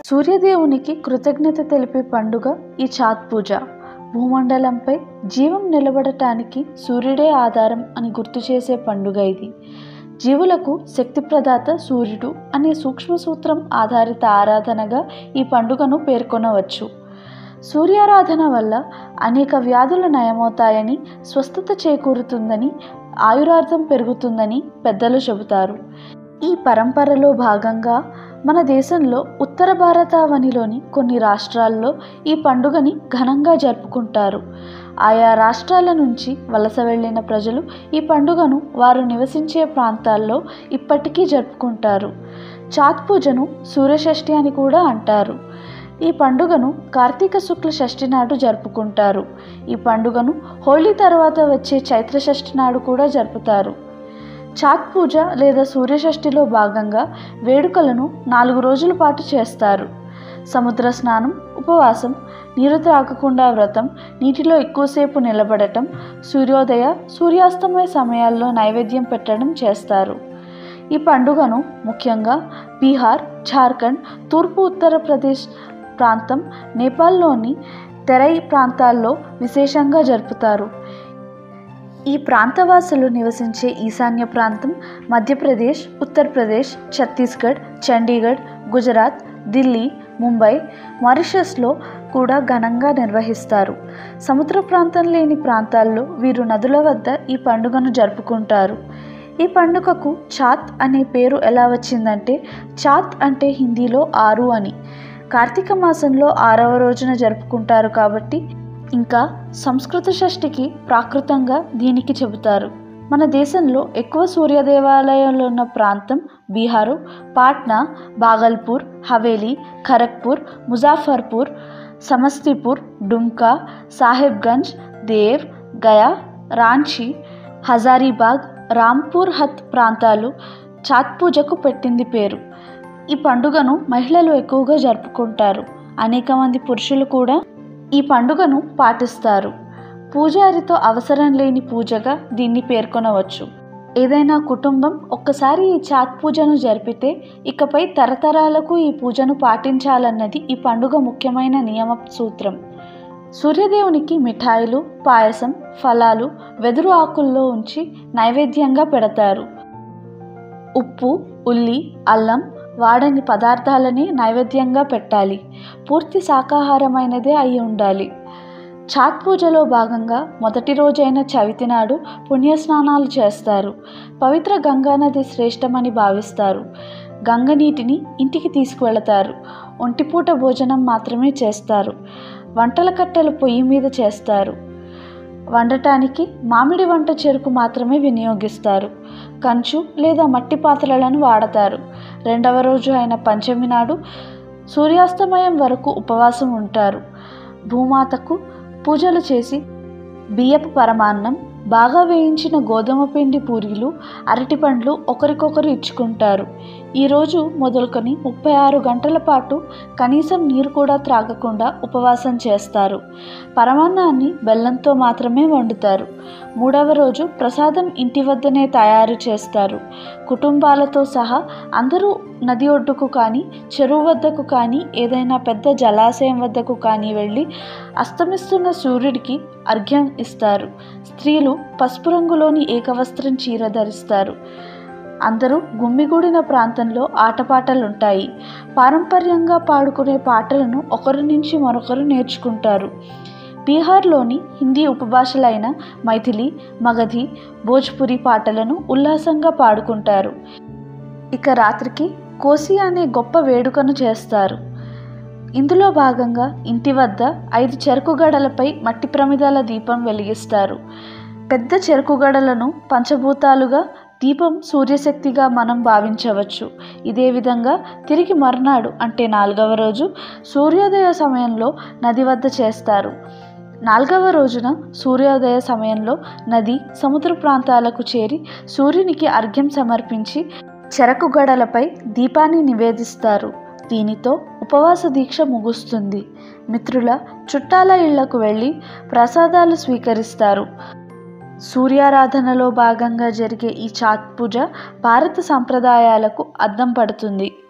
సూర్యదేవునికి కృతజ్ఞత తెలిపే పండుగ ఈ ఛాత్ పూజ భూమండలంపై జీవం నిలబడటానికి సూర్యుడే ఆధారం అని గుర్తు చేసే పండుగ ఇది జీవులకు శక్తి ప్రదాత సూర్యుడు అనే సూక్ష్మ సూత్రం ఆధారిత ఆరాధనగా ఈ పండుగను పేర్కొనవచ్చు సూర్యారాధన వల్ల అనేక వ్యాధులు నయమవుతాయని స్వస్థత చేకూరుతుందని ఆయురార్థం పెరుగుతుందని పెద్దలు చెబుతారు ఈ పరంపరలో భాగంగా మన దేశంలో ఉత్తర భారతావనిలోని కొన్ని రాష్ట్రాల్లో ఈ పండుగని ఘనంగా జరుపుకుంటారు ఆయా రాష్ట్రాల నుంచి వలస వెళ్ళిన ప్రజలు ఈ పండుగను వారు నివసించే ప్రాంతాల్లో ఇప్పటికీ జరుపుకుంటారు చాత్ పూజను సూర్యషష్ఠి అని కూడా అంటారు ఈ పండుగను కార్తీక శుక్ల షష్ఠి నాడు జరుపుకుంటారు ఈ పండుగను హోళీ తర్వాత వచ్చే చైత్ర షష్ఠి నాడు కూడా జరుపుతారు చాత్ పూజ లేదా సూర్యషష్ఠిలో భాగంగా వేడుకలను నాలుగు రోజుల పాటు చేస్తారు సముద్ర స్నానం ఉపవాసం నీరు త్రాగకుండా వ్రతం నీటిలో ఎక్కువసేపు నిలబడటం సూర్యోదయ సూర్యాస్తమయ సమయాల్లో నైవేద్యం పెట్టడం చేస్తారు ఈ పండుగను ముఖ్యంగా బీహార్ ఝార్ఖండ్ తూర్పు ఉత్తరప్రదేశ్ ప్రాంతం నేపాల్లోని తెరై ప్రాంతాల్లో విశేషంగా జరుపుతారు ఈ ప్రాంతవాసులు నివసించే ఈశాన్య ప్రాంతం మధ్యప్రదేశ్ ఉత్తరప్రదేశ్ ఛత్తీస్గఢ్ చండీగఢ్ గుజరాత్ ఢిల్లీ ముంబై మారిషస్లో కూడా ఘనంగా నిర్వహిస్తారు సముద్ర ప్రాంతం లేని ప్రాంతాల్లో వీరు నదుల వద్ద ఈ పండుగను జరుపుకుంటారు ఈ పండుగకు చాత్ అనే పేరు ఎలా వచ్చిందంటే చాత్ అంటే హిందీలో ఆరు అని కార్తీక మాసంలో ఆరవ రోజున జరుపుకుంటారు కాబట్టి ఇంకా సంస్కృత షష్ఠికి ప్రాకృతంగా దీనికి చెబుతారు మన దేశంలో ఎక్కువ సూర్య దేవాలయాలు ఉన్న ప్రాంతం బీహారు పాట్నా బాగల్పూర్ హవేలీ ఖరగ్పూర్ ముజాఫర్పూర్ సమస్తీపూర్ డుమ్కా సాహెబ్గంజ్ దేవ్ గయా రాంచీ హజారీబాగ్ రాంపూర్ హత్ ప్రాంతాలు చాత్ పూజకు పెట్టింది పేరు ఈ పండుగను మహిళలు ఎక్కువగా జరుపుకుంటారు అనేక మంది పురుషులు కూడా ఈ పండుగను పాటిస్తారు పూజారితో అవసరం లేని పూజగా దీన్ని పేర్కొనవచ్చు ఏదైనా కుటుంబం ఒక్కసారి ఈ చాత్ పూజను జరిపితే ఇకపై తరతరాలకు ఈ పూజను పాటించాలన్నది ఈ పండుగ ముఖ్యమైన నియమ సూత్రం సూర్యదేవునికి మిఠాయిలు పాయసం ఫలాలు వెదురు ఆకుల్లో ఉంచి నైవేద్యంగా పెడతారు ఉప్పు ఉల్లి అల్లం వాడని పదార్థాలని నైవేద్యంగా పెట్టాలి పూర్తి శాకాహారమైనదే అయి ఉండాలి ఛాత్ పూజలో భాగంగా మొదటి రోజైన చవితి నాడు పుణ్యస్నానాలు చేస్తారు పవిత్ర గంగానది శ్రేష్టమని భావిస్తారు గంగ నీటిని ఇంటికి తీసుకువెళతారు ఒంటిపూట భోజనం మాత్రమే చేస్తారు వంటల కట్టెలు పొయ్యి మీద చేస్తారు వండటానికి మామిడి వంట చెరుకు మాత్రమే వినియోగిస్తారు కంచు లేదా మట్టి పాత్రలను వాడతారు రెండవ రోజు అయిన పంచమి నాడు సూర్యాస్తమయం వరకు ఉపవాసం ఉంటారు భూమాతకు పూజలు చేసి బియ్యపు పరమాన్నం బాగా వేయించిన గోధుమ పిండి పూరీలు అరటిపండ్లు ఒకరికొకరు ఇచ్చుకుంటారు ఈరోజు మొదలుకొని ముప్పై ఆరు గంటల పాటు కనీసం నీరు కూడా త్రాగకుండా ఉపవాసం చేస్తారు పరమాన్నాన్ని బెల్లంతో మాత్రమే వండుతారు మూడవ రోజు ప్రసాదం ఇంటి వద్దనే తయారు చేస్తారు కుటుంబాలతో సహా అందరూ నది ఒడ్డుకు కానీ చెరువు వద్దకు కానీ ఏదైనా పెద్ద జలాశయం వద్దకు కానీ వెళ్ళి అస్తమిస్తున్న సూర్యుడికి అర్ఘ్యం ఇస్తారు స్త్రీలు పసుపు రంగులోని ఏకవస్త్రం చీర ధరిస్తారు అందరూ గుమ్మిగూడిన ప్రాంతంలో ఆటపాటలుంటాయి పారంపర్యంగా పాడుకునే పాటలను ఒకరి నుంచి మరొకరు నేర్చుకుంటారు బీహార్లోని హిందీ ఉపభాషలైన మైథిలి మగధి భోజ్పురి పాటలను ఉల్లాసంగా పాడుకుంటారు ఇక రాత్రికి కోసి అనే గొప్ప వేడుకను చేస్తారు ఇందులో భాగంగా ఇంటి వద్ద ఐదు చెరుకు గడలపై మట్టి ప్రమిదాల దీపం వెలిగిస్తారు పెద్ద చెరుకు గడలను పంచభూతాలుగా దీపం సూర్యశక్తిగా మనం భావించవచ్చు ఇదే విధంగా తిరిగి మర్నాడు అంటే నాలుగవ రోజు సూర్యోదయ సమయంలో నది వద్ద చేస్తారు నాలుగవ రోజున సూర్యోదయ సమయంలో నది సముద్ర ప్రాంతాలకు చేరి సూర్యునికి అర్ఘ్యం సమర్పించి చెరకు గడలపై దీపాన్ని నివేదిస్తారు దీనితో ఉపవాస దీక్ష ముగుస్తుంది మిత్రుల చుట్టాల ఇళ్లకు వెళ్ళి ప్రసాదాలు స్వీకరిస్తారు సూర్యారాధనలో భాగంగా జరిగే ఈ చాత్ పూజ భారత సంప్రదాయాలకు అద్దం పడుతుంది